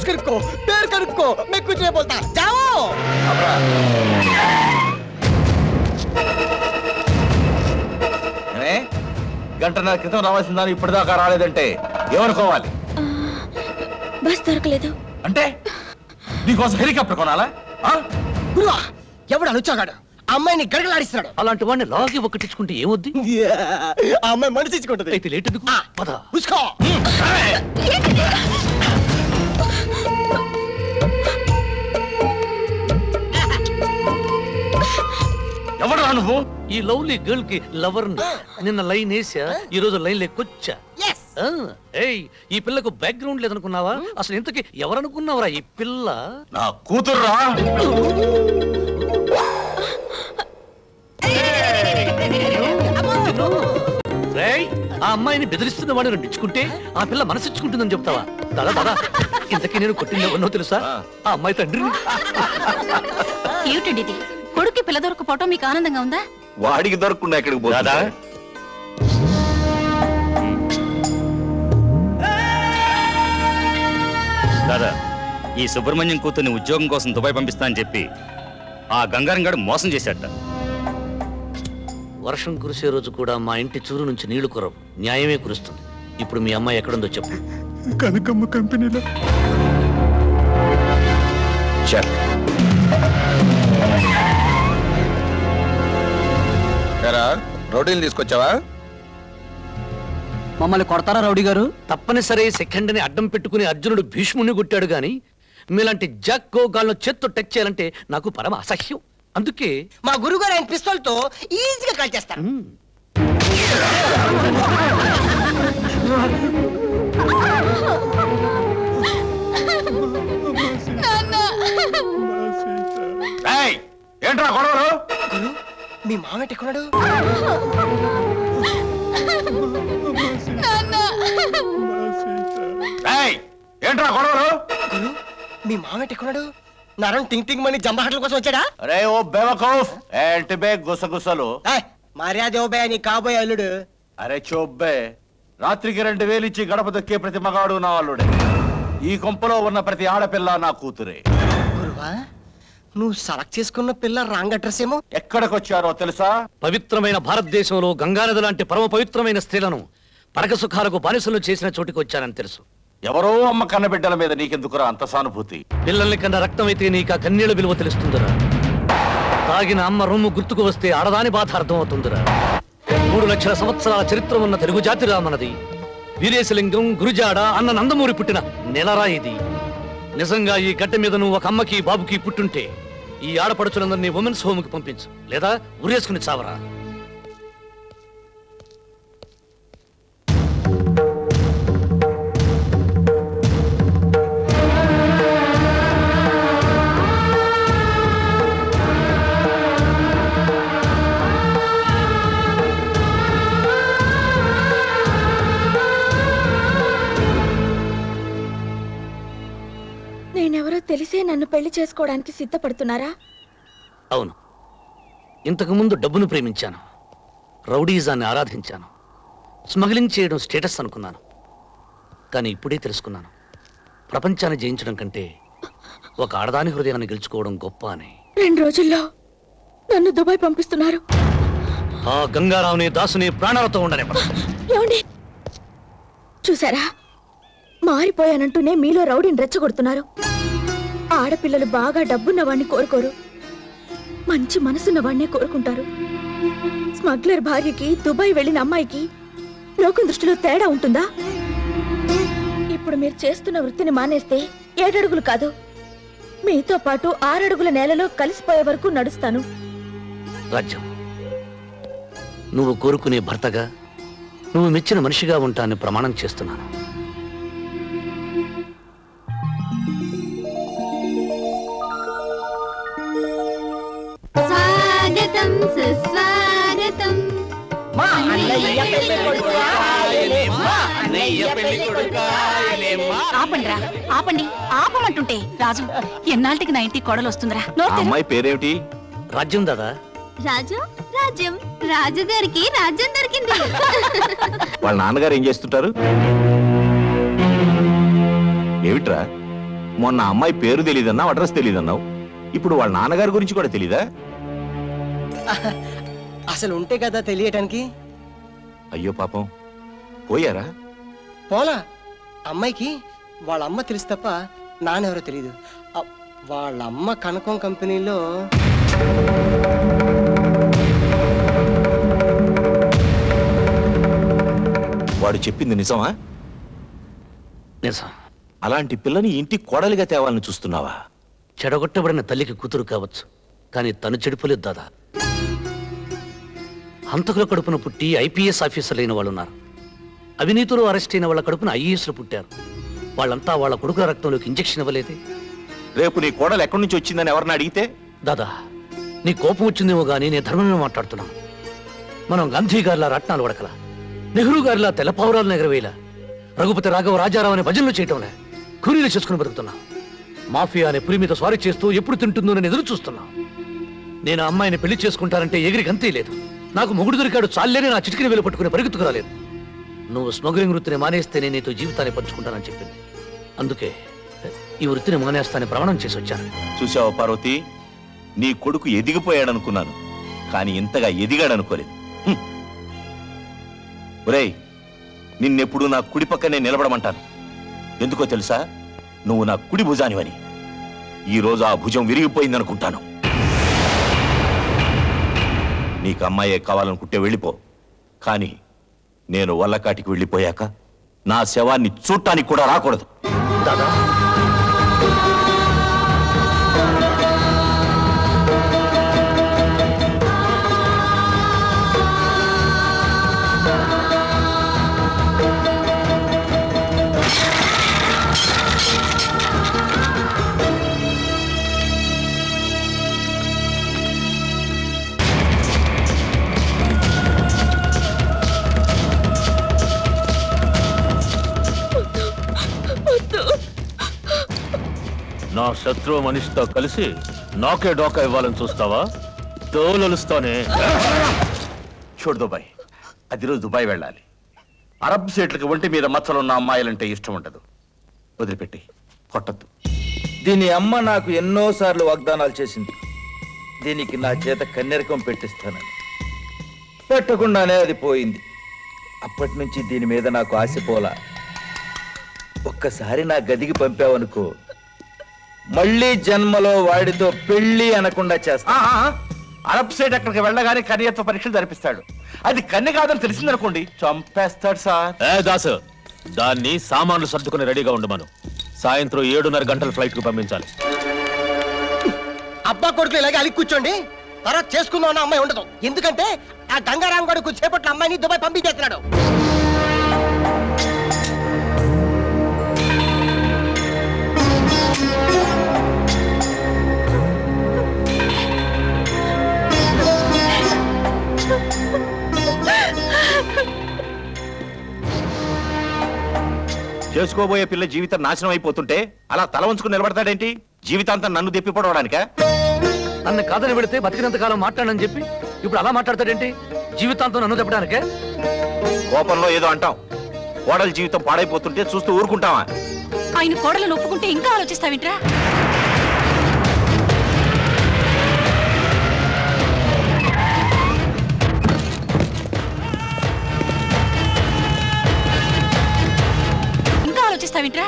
Address करुक्को पैर करुक्को मैं कुछ नहीं बोलता जाओ ఏ? గంటన్నర క్రితం రావాల్సిన దాన్ని ఇప్పటిదాకా రాలేదంటే ఏమనుకోవాలి బస్ దొరకలేదు అంటే నీకోసం హెలికాప్టర్ కొనాలా ఆ? గురువా ఎవడు అనుచాగాడు అమ్మాయిని గడగలాడిస్తున్నాడు అలాంటి వాడిని లాగి ఒకటించుకుంటే ఏమొద్ది ఆ అమ్మాయి మనసు ఇచ్చుకుంటది అయితే లేట్ ఎందుకు పద ఉసుకో ఎవడురా నువ్వు ఈ లవ్లీ గర్ల్ కి లవర్ నిన్న లైన్ వేసా ఈ రోజు లైన్ లెక్కొచ్చా ఆ, ఏయ్ ఈ పిల్లకు బ్యాక్గ్రౌండ్ లేదనుకున్నావా అసలు ఇంతకి ఎవరనుకున్నావురా ఈ పిల్ల నా కూతుర్రా రేయ్ ఆ అమ్మాయిని బెదిరిస్తున్న వాడిని నిచ్చుకుంటే ఆ పిల్ల మనసిచ్చుకుంటుందని చెప్తావా దాదా దాదా ఇంతకీ నేను కొట్టింది ఎవరినో తెలుసా ఆ అమ్మాయి తండ్రిని ఏమిటండి ఇది కొడుక్కి పిల్ల దొరకపోవటం మీకు ఆనందంగా ఉందా వాడికి దొరకకుండా ఎక్కడికి పోదా దాదా ఈ సుబ్రహ్మణ్యం కూతుర్ని ఉద్యోగం కోసం దుబాయ్ పంపిస్తా అని చెప్పి ఆ గంగారం గడు మోసం చేశాట వర్షం కురిసే రోజు కూడా మా ఇంటి చూరు నుంచి నీళ్లు కురవు న్యాయమే కురుస్తుంది ఇప్పుడు మీ అమ్మాయి ఎక్కడుందో చెప్పు కనకమ్మ కంపెనీలో రౌడీలు తీసుకొచ్చావా మమ్మల్ని కొడతారా రౌడీ గారు తప్పనిసరి సెకండ్ ని అడ్డం పెట్టుకుని అర్జునుడు భీష్ముని కొట్టాడు గాని మీలాంటి జక్కో గాల్లో చేత్తో టచ్ చేయాలంటే నాకు పరమ అసహ్యం అందుకే మా గురుగారు ఆయన పిస్తోల్ తో ఈజీగా కాల్ చేస్తారు ఏయ్, ఏంట్రా గొడవలు గురు మీ మామేట ఎక్కడున్నాడు ఏయ్, ఏంట్రా గొడవలు గురు మీ మామేట ఎక్కడున్నాడు నరం టింగ్ టింగ్ మని జంబహట్ల కోసం వచ్చాడా అరే ఓ బేవకూఫ్ ఏంటి బే గుసగుసలు ఏయ్, మర్యాద ఇవ్వబే నీ కాబోయే అల్లుడు అరే చోబ్బే రాత్రికి రెండు వేలు ఇచ్చి గడప దొక్కే ప్రతి మగాడు నా అల్లుడే ఈ కొంపలో ఉన్న ప్రతి ఆడపిల్ల నా కూతురే గురువా నువ్వు సెలెక్ట్ చేసుకున్న పిల్ల రాంగ్ అడ్రస్ ఏమో ఎక్కడికొచ్చారో తెలుసా పవిత్రమైన భారతదేశంలో గంగానది లాంటి పరమ పవిత్రమైన స్త్రీలను పరక సుఖాలకు బానిసలు చేసిన చోటికి వచ్చానని తెలుసు ఎవరో అమ్మ కన్నబిడ్డల మీద నీకెందుకురా అంత సానుభూతి పిల్లల్ని కన్నా రక్తం అయితే నీకు ఆ కన్నీళ్ళ విలువ తెలుస్తుందిరా తాగిన అమ్మ రొమ్ము గుర్తుకు వస్తే ఆడదాని బాధ అర్థమవుతుందిరా మూడు లక్షల సంవత్సరాల చరిత్ర ఉన్న తెలుగు జాతిరా మనది వీరేశలింగం గురుజాడ అన్న నందమూరి పుట్టిన నెలరా ఇది నిజంగా ఈ గడ్డ మీద నువ్వు ఒక అమ్మకి బాబుకి పుట్టుంటే ఈ ఆడపడుచులందరినీ ఉమెన్స్ హోమ్కి పంపించు లేదా ఉరేసుకుని చావరా నేనెవరో తెలిసే నన్ను పెళ్లి చేసుకోవడానికి సిద్ధపడుతున్నారా అవును ఇంతకుముందు డబ్బును ప్రేమించాను రౌడీజాన్ని ఆరాధించాను స్మగ్లింగ్ చేయడం స్టేటస్ అనుకున్నాను కానీ ఇప్పుడే తెలుసుకున్నాను ప్రపంచాన్ని జయించడం కంటే ఒక ఆడదాని హృదయాన్ని గెలుచుకోవడం గొప్ప అని రెండు రోజుల్లో నన్ను దుబాయ్ పంపిస్తున్నారు ఆ గంగారావుని దాసుని ప్రాణాలతో ఉండనే ఏమండి చూసారా మారిపోయానంటూనే మీలో రౌడీని రెచ్చగొడుతున్నారు ఆడపిల్లలు బాగా డబ్బున్న వాడిని కోరుకోరు మంచి మనసున్న వాడినే కోరుకుంటారు స్మగ్లర్ భార్యకి దుబాయ్ వెళ్ళిన అమ్మాయికి లోకం దృష్టిలో తేడా ఉంటుందా ఇప్పుడు మీరు చేస్తున్న వృత్తిని మానేస్తే ఏడడుగులు కాదు మీతో పాటు ఆరడుగుల నేలలో కలిసిపోయే వరకు నడుస్తాను రాజ్యం నువ్వు కోరుకునే భర్తగా నువ్వు మెచ్చిన మనిషిగా ఉంటానని ప్రమాణం చేస్తున్నాను స్వాగతం సుస్వాగతం మా అన్నయ్య పెళ్లి కొడుకు రాయలే, మా అన్నయ్య పెళ్లి ఆపండిరా ఆపండి ఆపమంటుంటే రాజు ఎన్నాళ్ళకి నా ఇంటికి కోడలు వస్తుందిరా నోరు తెరు. అమ్మాయి పేరేమిటి రాజ్యం దాదా రాజు రాజ్యం రాజుగారికి రాజ్యం దొరికింది వాళ్ళ నాన్నగారు ఏం చేస్తుంటారు ఏమిట్రా మొన్న అమ్మాయి పేరు తెలియదన్నావు అడ్రస్ తెలియదన్నావు ఇప్పుడు వాళ్ళ నాన్నగారి గురించి కూడా తెలీదా అసలు ఉంటే కదా తెలియటానికి అయ్యో పాపం పోయారా పోలా అమ్మాయికి వాళ్ళ అమ్మ తెలుసు తప్ప నాన్నెవరో తెలియదు ఆ, వాళ్ళ అమ్మ కనకం కంపెనీలో వాడు చెప్పింది నిజమా నిజం అలాంటి పిల్లని ఇంటి కోడలిగా తేవాలని చూస్తున్నావా చెడగొట్టబడిన తల్లికి కూతురు కావచ్చు కానీ తను చెడిపోలేదు దాదా హంతకుల కడుపున పుట్టి ఐపీఎస్ ఆఫీసర్లు అయిన వాళ్ళు ఉన్నారు అవినీతిలో అరెస్ట్ అయిన వాళ్ళ కడుపున ఐఏఎస్లు పుట్టారు వాళ్ళంతా వాళ్ళ కొడుకుల రక్తంలోకి ఇంజెక్షన్ ఇవ్వలేదే రేపు నీ కోడలు ఎక్కడి నుంచి వచ్చిందని ఎవరిని అడిగితే దాదా నీ కోపం వచ్చిందేమో కానీ నేను ధర్మమే మాట్లాడుతున్నాను మనం గాంధీ గారిలా రత్నాలు ఉడకల నెహ్రూ గారిలా తెల్లపావురాలు ఎగరవేలా రఘుపతి రాఘవ రాజారావు అనే భజనలు చేయటంలే కూలీలు చేసుకుని బతుకుతున్నా మాఫియా అనే పురి మీద స్వారీ చేస్తూ ఎప్పుడు తింటుందో నేను ఎదురు చూస్తున్నా నేను ఆ అమ్మాయిని పెళ్లి చేసుకుంటానంటే ఎగిరి గంతే లేదు నాకు మొగుడు దొరికాడు చాలేని నా చిటికిన వేలు పట్టుకుని పరిగెత్తుకు రాలేదు నువ్వు స్మగ్లింగ్ వృత్తిని మానేస్తే నేను నీతో జీవితాన్ని పంచుకుంటానని చెప్పింది అందుకే ఈ వృత్తిని మానేస్తానని ప్రమాణం చేసి వచ్చాను చూసావా పార్వతి నీ కొడుకు ఎదిగిపోయాడనుకున్నాను కానీ ఇంతగా ఎదిగాడనుకోలేదు హ్మ్. ఒరేయ్ నిన్నెప్పుడు నా కుడి పక్కనే నిలబడమంటాను ఎందుకో తెలుసా నువ్వు నా కుడి భుజానివని ఈ రోజు ఆ భుజం విరిగిపోయిందనుకుంటాను నీకు అమ్మాయే కావాలనుకుంటే వెళ్ళిపో కానీ నేను వల్లకాటికి వెళ్ళిపోయాక నా శవాన్ని చూడటానికి కూడా రాకూడదు దాదా నా శత్రువు మనిషితో కలిసి నాకే డోకా ఇవ్వాలని చూస్తావా తోలలుస్తానే చూడు దుబాయ్ అది రోజు దుబాయ్ వెళ్ళాలి అరబ్ సీట్లకు ఒంటి మీద మచ్చలున్న అమ్మాయిలంటే ఇష్టం ఉండదు వదిలిపెట్టి కొట్టద్దు దీని అమ్మ నాకు ఎన్నోసార్లు వాగ్దానాలు చేసింది దీనికి నా చేత కన్నెరకం పెట్టిస్తానని పెట్టకుండానే అది పోయింది అప్పటి నుంచి దీని మీద నాకు ఆశ పోలా ఒక్కసారి నా గదికి పంపావనుకో మళ్ళీ జన్మలో వాడితో పెళ్లి అనకుండా చేస్తా ఆహా, అరబ్ సైడ్ అక్కడికి వెళ్ళగానే కన్యత్వ పరీక్షలు జరిపిస్తాడు అది కన్య కాదని తెలిసిందనుకోండి చంపేస్తాడు సార్ ఏ దాసు దాన్ని సామాన్లు సర్దుకుని రెడీగా ఉండమను సాయంత్రం ఏడున్నర గంటల ఫ్లైట్ కు పంపించాలి అబ్బా కొడుకులు ఇలాగే అలిగి కూర్చోండి తర్వాత చేసుకుందాం అన్న అమ్మాయి ఉండదు ఎందుకంటే ఆ గంగారాం గడు కొద్దిసేపట్లో అమ్మాయిని దుబాయ్ పంపించేస్తున్నాడు చేసుకోబోయే పిల్ల జీవితం నాశనం అయిపోతుంటే అలా తల వంచుకుని నిలబడతాడేంటి జీవితాంతం నన్ను దెప్పిపడవడానికా నన్ను కాదని పెడితే బతికినంత కాలం మాట్లాడని చెప్పి ఇప్పుడు అలా మాట్లాడతాడేంటి జీవితాంతం నన్ను చెప్పడానికే కోపంలో ఏదో అంటాం కోడల జీవితం పాడైపోతుంటే చూస్తూ ఊరుకుంటావా ఆయన కోడలను ఒప్పుకుంటే ఇంకా ఆలోచిస్తావింట్రా ఇంకా ఆలోచిస్తావింట్రా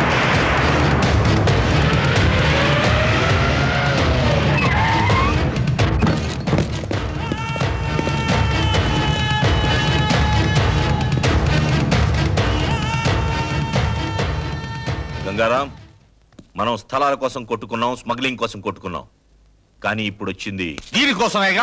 గంగారాం మనం స్థలాల కోసం కొట్టుకున్నాం స్మగ్లింగ్ కోసం కొట్టుకున్నాం కానీ ఇప్పుడు వచ్చింది దీనికోసమేగా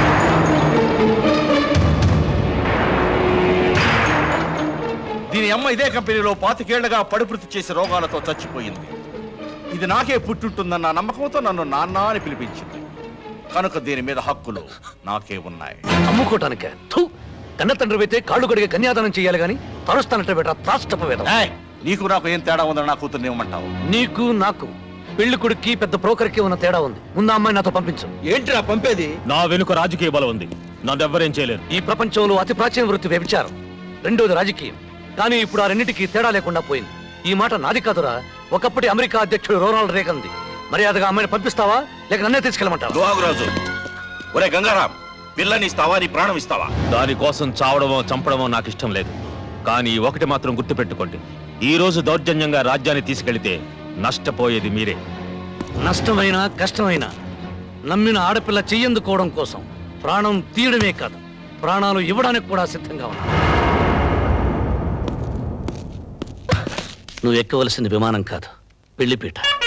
దీని అమ్మ ఇదే కంపెనీలో పాతికేళ్లుగా పడుపుృతి చేసి రోగాలతో చచ్చిపోయింది ఇది నాకే పుట్టుంటుందన్న నమ్మకంతో నన్ను నాన్న అని పిలిపించింది కనుక దీని మీద హక్కులు నాకే ఉన్నాయి అమ్ముకోటానికే థూ కన్న తండ్రి అయితే కాళ్ళు కడిగే కన్యాదానం చేయాలి గాని తరుస్తానంటే బెట త్రాష్టప వేదం ఏయ్, నీకు నాకు ఏం తేడా ఉందని నా కూతుర్ని ఇవ్వమంటావు నీకు నాకు పెళ్లి కొడుక్కి పెద్ద బ్రోకర్కి ఉన్న తేడా ఉంది ముందు ఆ అమ్మాయి నాతో పంపించు ఏంట్రా పంపేది నా వెనుక రాజకీయ బలం ఉంది నన్నెవ్వరేం చేయలేరు ఈ ప్రపంచంలో అతి ప్రాచీన వృత్తి వ్యభిచారం రెండోది రాజకీయం కానీ ఇప్పుడు ఆ రెండింటికి తేడా లేకుండా పోయింది ఈ మాట నాది కాదురా ఒకప్పటి అమెరికా అధ్యక్షుడు రోనాల్డ్ రేగన్ది మర్యాదగా అమ్మాయిని పంపిస్తావా లేక నన్నే తీసుకెళ్ళమంటావా దువాగురాజు ఒరే గంగారాం పిల్లని ఇస్తావా నీ ప్రాణం ఇస్తావా దానికోసం చావడమో చంపడమో నాకు ఇష్టం లేదు కానీ ఒకటి మాత్రం గుర్తుపెట్టుకోండి ఈ రోజు దౌర్జన్యంగా రాజ్యాన్ని తీసుకెళ్తే నష్టపోయేది మీరే నష్టమైనా కష్టమైనా నమ్మిన ఆడపిల్ల చెయ్యందుకోవడం కోసం ప్రాణం తీయడమే కాదు ప్రాణాలు ఇవ్వడానికి కూడా సిద్ధంగా ఉన్నా నువ్వు ఎక్కవలసింది విమానం కాదు పెళ్లిపీట